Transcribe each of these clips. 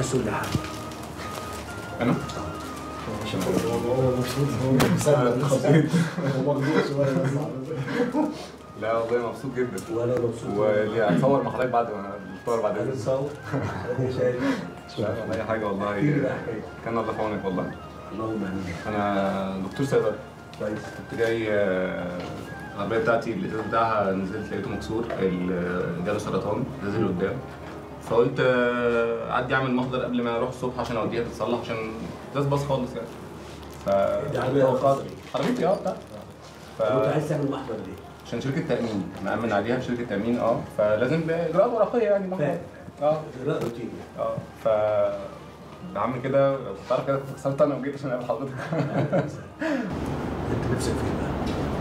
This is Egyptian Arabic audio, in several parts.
عايز تقول لي حاجه انا هو مبسوط هو مصدق خطير هو مخضوض شويه بس لا والله مبسوط جدا وانا مبسوط واللي هتصور مع حضرتك بعد ما نتصور بعد اذنك هنتصور انا شايف لا ولا اي حاجه والله احكي لي بقى حكايه كان الله في عونك والله اللهم امين انا دكتور صيدله كويس كنت جاي آه، العربيه بتاعتي الازاز بتاعها نزلت لقيته مكسور ال- جاله سرطان نزل قدام فقلت آه، اعدي اعمل محضر قبل ما اروح الصبح عشان اوديها تتصلح عشان ازاز باظ خالص يعني ف دي عربيه قدري عربيتي اه بتاعتي ف... انت عايز تعمل محضر ليه؟ عشان شركه تامين مأمن عليها بشركه تامين اه فلازم باجراءات ورقيه يعني محضر فاهم اه اجراء روتيني اه ف بعمل كده لو كنت عارف كده كنت كسرت انا وجيت عشان اقابل حضرتك انت نفسك فين بقى؟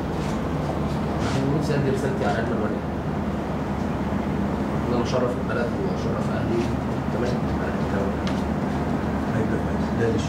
نفسي ادي رسالتي على قد ما اقدر ان انا اشرف البلد واشرف اهلي تمام على الكلام هيبقى كويس ده ليش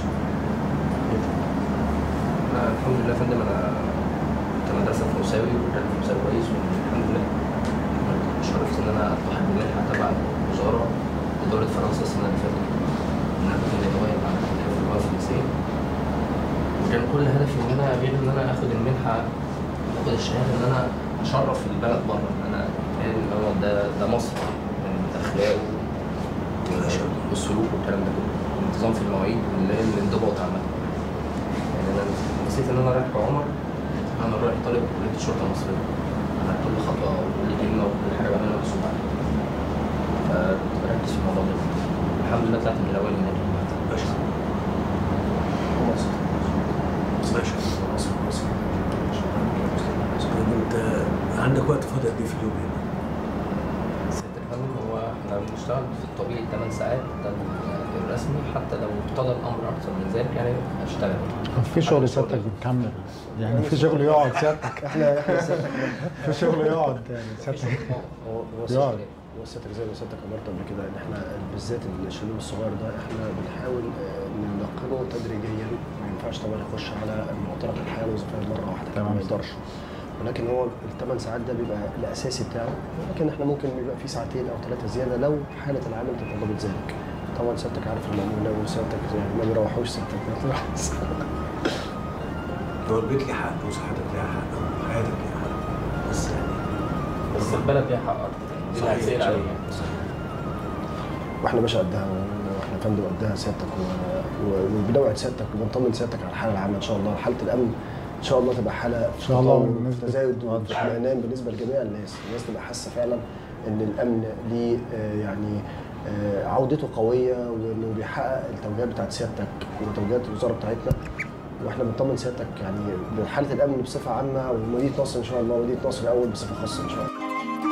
انا الحمد لله يا فندم انا كنت مدرسه فرنساوي وكان فرنساوي كويس والحمد لله شرفت ان انا اطلع بمنحه تبع الوزاره اداره فرنسا السنه اللي فاتت ان انا كنت متغير على الكليه في اللغه الفرنسيه وكان كل هدفي ان انا غير ان انا اخد المنحه اخد الشهاده ان انا اشرف البلد بره ان انا فاهم ان هو ده ده مصر من الاخلاق ما شاء الله. والسلوك والكلام ده كله الانتظام في المواعيد واللي هي الانضباط عامه يعني انا نسيت ان انا رايح كعمر انا رايح طالب كليه الشرطه المصريه انا كل خطوه وكل كلمه وكل حاجه بعملها محسوب عليها فركز في الموضوع ده الحمد لله طلعت من الاول هناك ما شاء الله مصر ما شاء الله مصر مصر طيب انت عندك وقت فاضي قد ايه في اليوم هنا؟ سيادة الفندم هو احنا بنشتغل في الطبيعي 8 ساعات ده الرسمي حتى لو اقتضى الامر اكثر من ذلك يعني اشتغل في شغل سيادتك بتكمل يعني في شغل يقعد سيادتك احنا احنا سيادتك في شغل يقعد يعني سيادتك هو هو يقعد. سيادتك هو سيادتك زي ما سيادتك امرت قبل كده ان احنا بالذات الشلوم الصغير ده احنا بنحاول آه، ننقله تدريجيا ما ينفعش طبعا يخش على المعترك الحياه الوظيفيه مره واحده كده ما تمام. يقدرش ولكن هو الثمان ساعات ده بيبقى الاساسي بتاعه ولكن احنا ممكن بيبقى في ساعتين او ثلاثه زياده لو حاله العمل تتطلب ذلك طبعا سيادتك عارف المعموله وسيادتك يعني ما بيروحوش سيادتك هو البيت ليه حق وصحتك ليها حق وحياتك ليها حق بس يعني بس البلد ليها حق اكتر دي اللي هتسال عليها واحنا باشا قدها واحنا فندم قدها سيادتك و- و- وبنوعد سيادتك وبنطمن سيادتك على الحاله العامه ان شاء الله حاله الامن ان شاء الله تبقى حاله ان شاء الله في بالنسبة- تزايد آه، إن شاء الله. واطمئنان بالنسبه لجميع الناس الناس تبقى حاسه فعلا ان الامن ليه آه، يعني آه، عودته قويه وانه بيحقق التوجيهات بتاعت سيادتك وتوجيهات الوزاره بتاعتنا واحنا بنطمن سيادتك يعني بحاله الامن بصفه عامه ومدينه نصر ان شاء الله مدينه نصر الاول بصفه خاصه ان شاء الله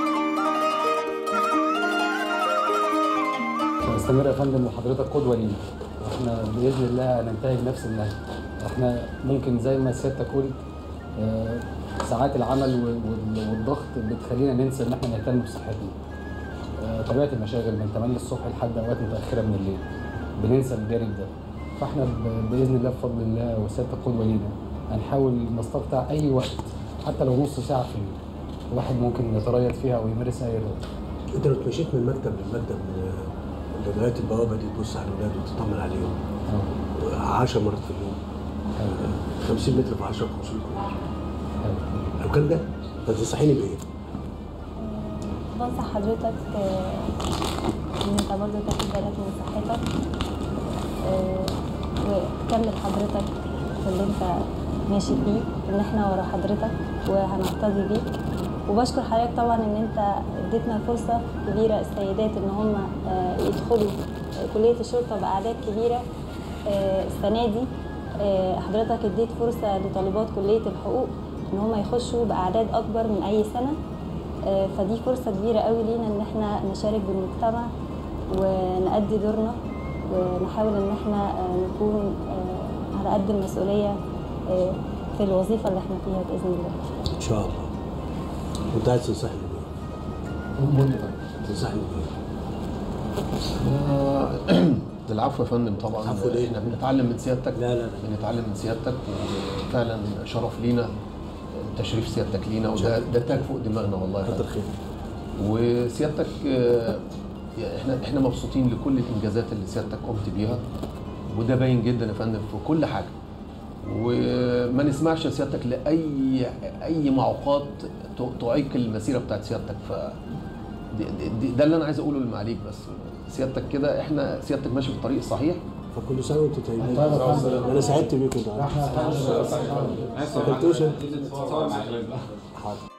نستمر يا فندم وحضرتك قدوه لينا واحنا باذن الله هننتهي بنفس النهج احنا ممكن زي ما سيادتك قلت آه، ساعات العمل وال- وال- والضغط بتخلينا ننسى ان احنا نهتم بصحتنا آه، طبيعه المشاغل من 8 الصبح لحد اوقات متاخره من الليل بننسى الجانب ده فاحنا ب- باذن الله بفضل الله وسيادتك قدوه لينا هنحاول نستقطع اي وقت حتى لو نص ساعه في اليوم الواحد ممكن يتريض فيها ويمارس اي رياضه انت لو اتمشيت من مكتب لمكتب آه، لغايه البوابه دي تبص على الاولاد وتطمن عليهم آه. 10 مرات في اليوم حلو. 50 متر في 10 500 كيلو حلو. لو كان ده فتنصحيني بايه؟ بنصح حضرتك آه، ان انت برضه تاخد بالك من صحتك آه، وكمل حضرتك في اللي انت ماشي فيه ان احنا ورا حضرتك وهنقتدي بيك وبشكر حضرتك طبعا ان انت اديتنا فرصه كبيره السيدات ان هم آه، يدخلوا كليه الشرطه باعداد كبيره آه، السنه دي آه، حضرتك اديت فرصه لطالبات كليه الحقوق ان هم يخشوا باعداد اكبر من اي سنه آه، فدي فرصة كبيرة قوي لينا ان احنا نشارك بالمجتمع ونأدي دورنا ونحاول ان احنا آه، نكون آه، على قد المسؤولية آه، في الوظيفة اللي احنا فيها بإذن الله ان شاء الله وانت عايز تنصحني بايه؟ تنصحني بايه؟ آه، العفو يا فندم طبعا العفو ليه؟ احنا بنتعلم من سيادتك لا لا لا بنتعلم من سيادتك وفعلا شرف لينا تشريف سيادتك لينا وده ده تاج فوق دماغنا والله يا كتر فندم. خير وسيادتك آه، يعني احنا احنا مبسوطين لكل الانجازات اللي سيادتك قمت بيها وده باين جدا يا فندم في كل حاجه وما نسمعش سيادتك لاي اي معوقات ت- تعيق المسيره بتاعت سيادتك ف دي- دي- دي- ده اللي انا عايز اقوله للمعاليك بس سيادتك كده احنا سيادتك ماشي في الطريق الصحيح فكل سنه وانتم طيبين طيب يا فندم. انا سعدت بيكم النهارده احنا ما قلتوش انت حاضر